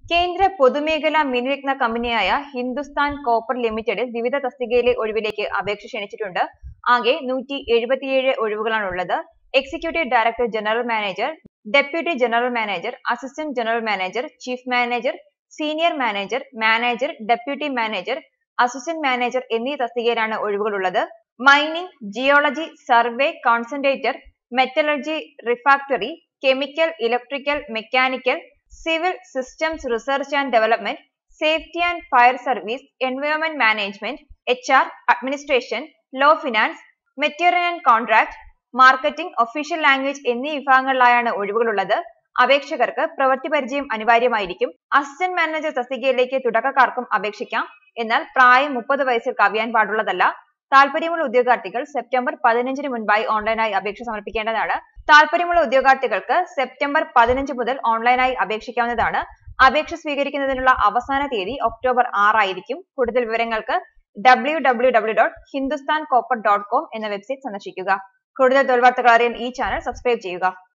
കേന്ദ്ര പൊതുമേഖലാ മിനിരത്ന കമ്പനിയായ ഹിന്ദുസ്ഥാൻ കോപ്പർ ലിമിറ്റഡിൽ വിവിധ തസ്തികയിലെ ഒഴിവിലേക്ക് അപേക്ഷ ക്ഷണിച്ചിട്ടുണ്ട് ആകെ നൂറ്റി എഴുപത്തിയേഴ് ഒഴിവുകളാണുള്ളത് executive director general manager deputy general manager assistant general manager chief manager senior manager manager deputy manager assistant manager എന്നീ തസ്തികയിലാണ് ഒഴിവുകളുള്ളത് mining geology survey concentrator metallurgy refractory chemical electrical mechanical civil systems research and development safety and fire service environment management H R administration law finance material and contract marketing official language എന്നീ വിഭാഗങ്ങളിലായാണ് ഒഴിവുകളുള്ളത് അപേക്ഷകർക്ക് പ്രവൃത്തി പരിചയം അനിവാര്യമായിരിക്കും assistant manager തസ്തികയിലേക്ക് തുടക്കക്കാർക്കും അപേക്ഷിക്കാം എന്നാൽ പ്രായം മുപ്പത് വയസ്സിൽ കവിയാൻ പാടുള്ളതല്ല താല്പര്യമുള്ള ഉദ്യോഗാർത്ഥികൾ സെപ്റ്റംബർ പതിനഞ്ചിന് മുൻപായി ഓൺലൈനായി അപേക്ഷ സമർപ്പിക്കേണ്ടതാണ് താല്പര്യമുള്ള ഉദ്യോഗാർത്ഥികൾക്ക് സെപ്റ്റംബർ പതിനഞ്ച് മുതൽ ഓൺലൈനായി അപേക്ഷിക്കാവുന്നതാണ് അപേക്ഷ സ്വീകരിക്കുന്നതിനുള്ള അവസാന തീയതി ഒക്ടോബർ ആറായിരിക്കും കൂടുതൽ വിവരങ്ങൾക്ക് W W W dot Hindustan copper dot com എന്ന വെബ്സൈറ്റ് സന്ദർശിക്കുക കൂടുതൽ തൊഴിൽ വാർത്തകൾ അറിയാൻ ഈ ചാനൽ സബ്സ്ക്രൈബ് ചെയ്യുക